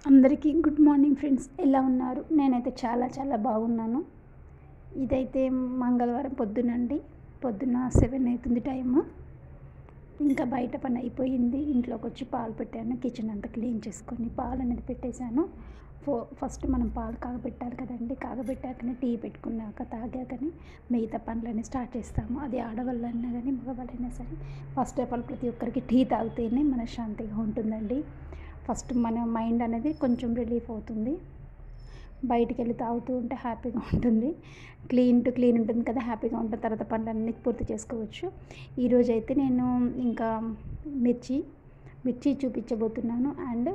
అందరికీ good morning friends ఎలా ఉన్నారు నేనైతే చాలా చాలా బాగున్నాను ఇదైతే మంగళవారం పొద్దునండి పొద్దున సెవెన్ అవుతుంది టైము ఇంకా బయట పని అయిపోయింది ఇంట్లోకి వచ్చి పాలు పెట్టాను కిచెన్ అంతా క్లీన్ చేసుకొని పాలు అనేది పెట్టేశాను ఫో ఫస్ట్ మనం పాలు కాగబెట్టాలి కదండి కాగబెట్టాకనే టీ పెట్టుకున్నాక తాగాకనే మిగతా పనులన్నీ స్టార్ట్ చేస్తాము అది ఆడవాళ్ళైనా కానీ మగవాళ్ళైనా సరే ఫస్ట్ ఆఫ్ ఆల్ ప్రతి ఒక్కరికి టీ తాగితేనే మనశ్శాంతిగా ఉంటుందండి ఫస్ట్ మన మైండ్ అనేది కొంచెం రిలీఫ్ అవుతుంది బయటికి వెళ్ళి తాగుతూ ఉంటే హ్యాపీగా ఉంటుంది క్లీన్ టు క్లీన్ ఉంటుంది కదా హ్యాపీగా ఉంటుంది తర్వాత పనులన్నీ పూర్తి చేసుకోవచ్చు ఈరోజు అయితే నేను ఇంకా మిర్చి మిర్చి చూపించబోతున్నాను అండ్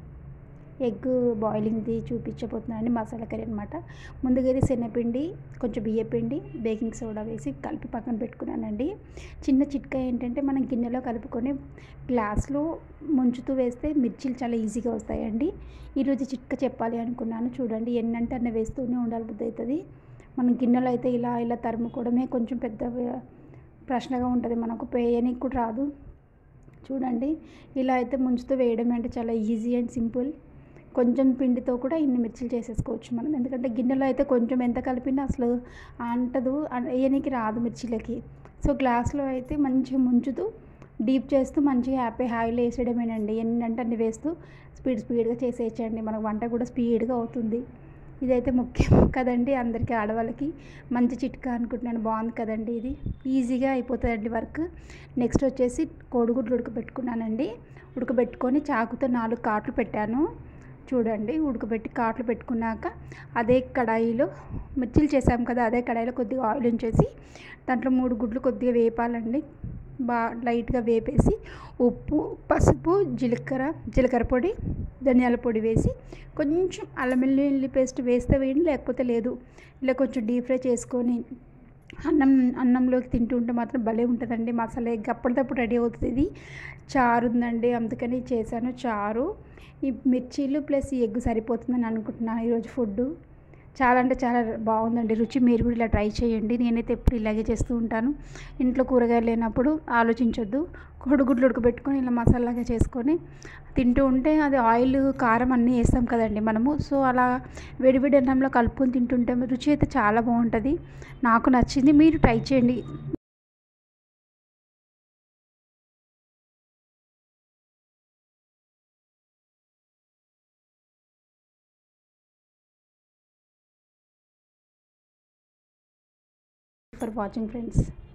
ఎగ్ బాయిలింగ్ది చూపించబోతున్నాను మసాలా కర్రీ అనమాట ముందుగా అయితే శనగపిండి కొంచెం బియ్యపిండి బేకింగ్ సోడా వేసి కలిపి పక్కన పెట్టుకున్నానండి చిన్న చిట్కా ఏంటంటే మనం గిన్నెలో కలుపుకొని గ్లాస్లో ముంచుతూ వేస్తే మిర్చీలు చాలా ఈజీగా వస్తాయండి ఈరోజు చిట్కా చెప్పాలి అనుకున్నాను చూడండి ఎన్నంటే అన్న వేస్తూనే ఉండాలి బుద్ధి అవుతుంది మనం గిన్నెలో అయితే ఇలా ఇలా తరుముకోవడమే కొంచెం పెద్ద ప్రశ్నగా ఉంటుంది మనకు పేయనికి కూడా రాదు చూడండి ఇలా అయితే ముంచుతూ వేయడం అంటే చాలా ఈజీ అండ్ సింపుల్ కొంచెం పిండితో కూడా ఇన్ని మిర్చిలు చేసేసుకోవచ్చు మనం ఎందుకంటే గిన్నెలో అయితే కొంచెం ఎంత కలిపినా అసలు అంటదు వేయనికి రాదు మిర్చిలకి సో గ్లాస్లో అయితే మంచిగా ముంచుతూ డీప్ చేస్తూ మంచిగా హ్యాపీ హాయిలో వేసేయడమేనండి ఎన్నంటే అన్ని వేస్తూ స్పీడ్ స్పీడ్గా చేసేయచ్చండి మనకు వంట కూడా స్పీడ్గా అవుతుంది ఇదైతే ముఖ్యం కదండి అందరికీ ఆడవాళ్ళకి మంచి చిట్కా అనుకుంటున్నాను బాగుంది కదండి ఇది ఈజీగా అయిపోతుందండి వర్క్ నెక్స్ట్ వచ్చేసి కోడిగుడ్లు ఉడకబెట్టుకున్నానండి ఉడకబెట్టుకొని చాకుతో నాలుగు కాట్లు పెట్టాను చూడండి ఉడకబెట్టి కాట్లు పెట్టుకున్నాక అదే కడాయిలో మిర్చిలు చేసాం కదా అదే కడాయిలో కొద్దిగా ఆయిల్ ఉంచేసి దాంట్లో మూడు గుడ్లు కొద్దిగా వేపాలండి బాగా లైట్గా వేపేసి ఉప్పు పసుపు జీలకర్ర జీలకర్ర పొడి ధనియాల పొడి వేసి కొంచెం అల్లం వెల్లుల్లి పేస్ట్ వేస్తే వేయండి లేకపోతే లేదు ఇలా కొంచెం డీప్ ఫ్రై చేసుకొని అన్నం అన్నంలోకి తింటుంటే మాత్రం భలే ఉంటుందండి మసాలా ఎగ్ అప్పటిదప్పుడు రెడీ అవుతుంది ఇది చారు ఉందండి అందుకని చేశాను చారు ఈ మిర్చీలు ప్లస్ ఈ ఎగ్ సరిపోతుందని అనుకుంటున్నాను ఈరోజు ఫుడ్ చాలా అంటే చాలా బాగుందండి రుచి మీరు కూడా ఇలా ట్రై చేయండి నేనైతే ఎప్పుడు ఇలాగే చేస్తూ ఉంటాను ఇంట్లో కూరగాయలు లేనప్పుడు ఆలోచించొద్దు కొడుగుడ్లు ఉడకబెట్టుకొని ఇలా మసాలాగా చేసుకొని తింటూ ఉంటే అది ఆయిల్ కారం అన్నీ వేస్తాం కదండి మనము సో అలా వేడివేడి అన్నంలో కలుపుకొని తింటుంటే రుచి అయితే చాలా బాగుంటుంది నాకు నచ్చింది మీరు ట్రై చేయండి ఫర్ వాచింగ్ ఫ్రెండ్స్